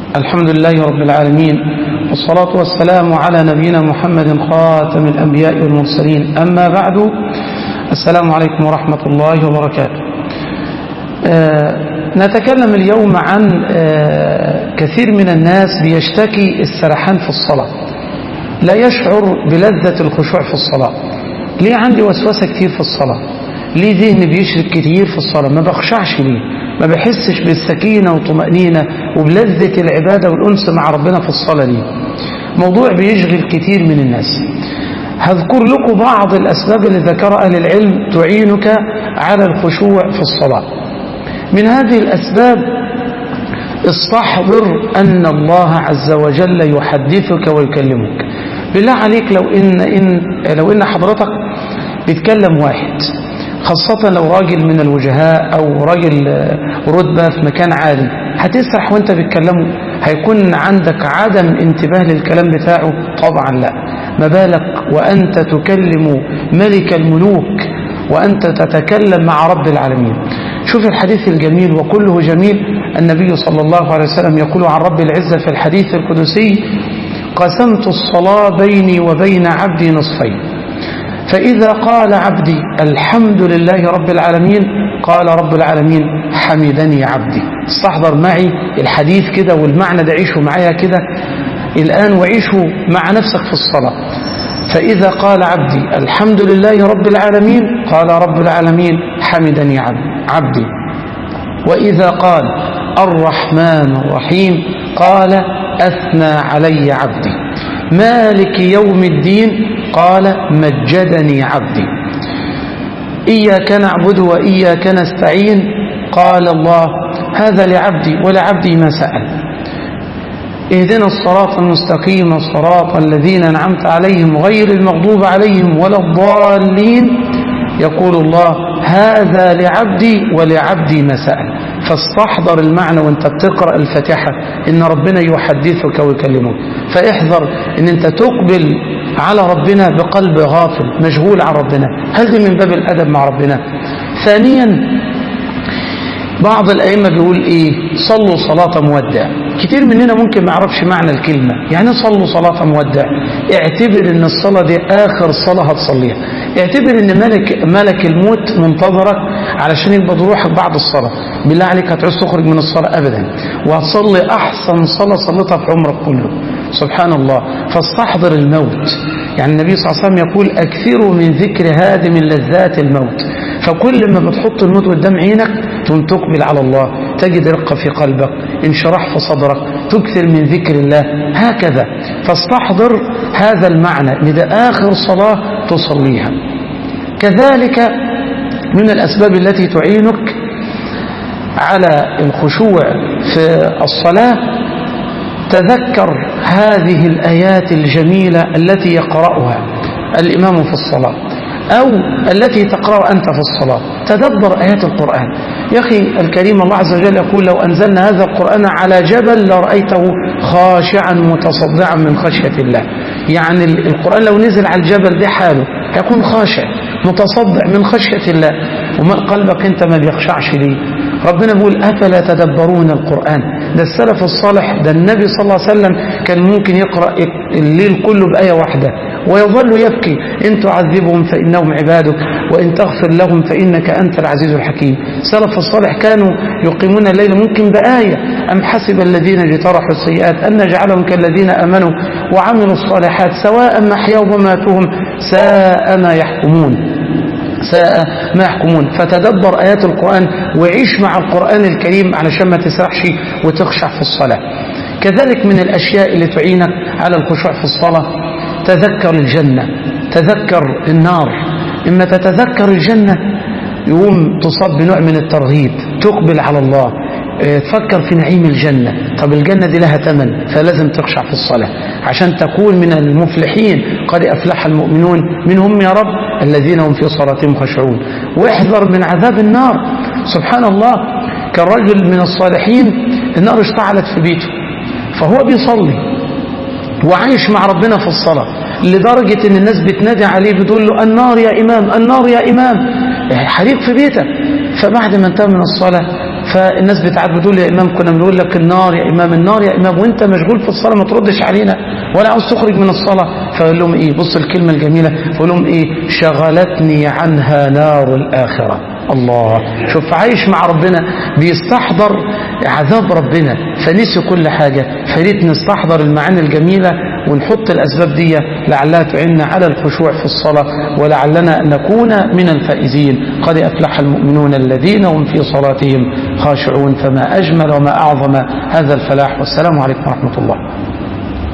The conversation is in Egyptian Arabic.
الحمد لله رب العالمين والصلاة والسلام على نبينا محمد خاتم الأنبياء والمرسلين أما بعد السلام عليكم ورحمة الله وبركاته آه نتكلم اليوم عن آه كثير من الناس بيشتكي السرحان في الصلاة لا يشعر بلذة الخشوع في الصلاة ليه عندي وسوسة كتير في الصلاة ليه ذهني بيشرك كتير في الصلاة ما بخشعش ليه ما بحسش بالسكينة وطمأنينة وبلذة العبادة والأنس مع ربنا في الصلاة ليه موضوع بيشغل كتير من الناس هذكر لكم بعض الأسباب اللي ذكرها أهل العلم تعينك على الخشوع في الصلاة من هذه الأسباب استحضر أن الله عز وجل يحدثك ويكلمك بالله عليك لو إن, إن, لو إن حضرتك بيتكلم واحد خاصة لو راجل من الوجهاء أو راجل رتبة في مكان عالي هتسرح وانت بتكلمه هيكون عندك عدم انتباه للكلام بتاعه طبعا لا ما بالك وأنت تكلم ملك الملوك وأنت تتكلم مع رب العالمين شوف الحديث الجميل وكله جميل النبي صلى الله عليه وسلم يقول عن رب العزة في الحديث القدسي قسمت الصلاة بيني وبين عبدي نصفين فإذا قال عبدي الحمد لله رب العالمين قال رب العالمين حمدني عبدي استحضر معي الحديث كده والمعنى ده عيشه معايا كده الآن وعيشه مع نفسك في الصلاة فإذا قال عبدي الحمد لله رب العالمين قال رب العالمين حمدني عبدي وإذا قال الرحمن الرحيم قال أثنى علي عبدي مالك يوم الدين قال مجدني عبدي إياك نعبد وإياك نستعين قال الله هذا لعبدي ولعبدي ما سأل اهدنا الصراط المستقيم صراط الذين أنعمت عليهم غير المغضوب عليهم ولا الضالين يقول الله هذا لعبدي ولعبدي ما سأل فاستحضر المعنى وانت بتقرأ الفاتحة ان ربنا يحدثك ويكلمك فاحذر ان انت تقبل على ربنا بقلب غافل مشغول عن ربنا هل دي من باب الأدب مع ربنا ثانيا بعض الأئمة بيقول إيه صلوا صلاة مودع كتير مننا ممكن ما يعرفش معنى الكلمة يعني صلوا صلاة مودع اعتبر ان الصلاة دي آخر صلاة هتصليها اعتبر ان ملك, ملك الموت منتظرك علشان يقبض روحك بعد الصلاة بالله عليك هتعوز تخرج من الصلاة أبدا وهتصلي أحسن صلاة صليتها في عمرك كله سبحان الله فاستحضر الموت يعني النبي صلى الله عليه وسلم يقول أكثروا من ذكر هادم لذات الموت فكل ما بتحط الموت قدام عينك تقوم تقبل على الله تجد رقة في قلبك انشراح في صدرك تكثر من ذكر الله هكذا فاستحضر هذا المعنى ان ده آخر صلاة تصليها كذلك من الأسباب التي تعينك على الخشوع في الصلاة تذكر هذه الآيات الجميلة التي يقرأها الإمام في الصلاة أو التي تقرأ أنت في الصلاة تدبر آيات القرآن يا أخي الكريم الله عز وجل يقول لو أنزلنا هذا القرآن على جبل لرأيته خاشعا متصدعا من خشية الله يعني القرآن لو نزل على الجبل ده حاله هيكون خاشع متصدع من خشية الله وما قلبك انت ما بيخشعش ليه ربنا بيقول أفلا تدبرون القرآن ده السلف الصالح ده النبي صلى الله عليه وسلم كان ممكن يقرأ الليل كله بآية واحدة ويظل يبكي إن تعذبهم فإنهم عبادك وإن تغفر لهم فإنك أنت العزيز الحكيم سلف الصالح كانوا يقيمون الليل ممكن بآية أم حسب الذين اجترحوا السيئات أن نجعلهم كالذين أمنوا وعملوا الصالحات سواء محياهم وماتهم ساء ما يحكمون ساء ما يحكمون فتدبر آيات القرآن وعيش مع القرآن الكريم علشان ما تسرحش وتخشع في الصلاة كذلك من الأشياء اللي تعينك على الخشوع في الصلاة تذكر الجنة تذكر النار إما تتذكر الجنة يقوم تصاب بنوع من الترغيب تقبل على الله تفكر في نعيم الجنة طب الجنة دي لها ثمن فلازم تخشع في الصلاة عشان تكون من المفلحين قد أفلح المؤمنون منهم يا رب الذين هم في صلاتهم خشعون واحذر من عذاب النار سبحان الله كالرجل من الصالحين النار اشتعلت في بيته فهو بيصلي وعايش مع ربنا في الصلاة لدرجة ان الناس بتنادي عليه بتقول له النار يا إمام النار يا إمام حريق في بيتك فبعد ما انتهى من الصلاة فالناس بتاعت بتقول يا إمام كنا بنقول لك النار يا إمام النار يا إمام وانت مشغول في الصلاة ما تردش علينا ولا عاوز تخرج من الصلاة فقال لهم إيه بص الكلمة الجميلة فقال لهم إيه شغلتني عنها نار الآخرة الله شوف عايش مع ربنا بيستحضر عذاب ربنا فنسي كل حاجة فريت نستحضر المعاني الجميلة ونحط الأسباب دي لعلها تعيننا على الخشوع في الصلاة ولعلنا نكون من الفائزين قد أفلح المؤمنون الذين هم في صلاتهم خاشعون فما أجمل وما أعظم هذا الفلاح والسلام عليكم ورحمة الله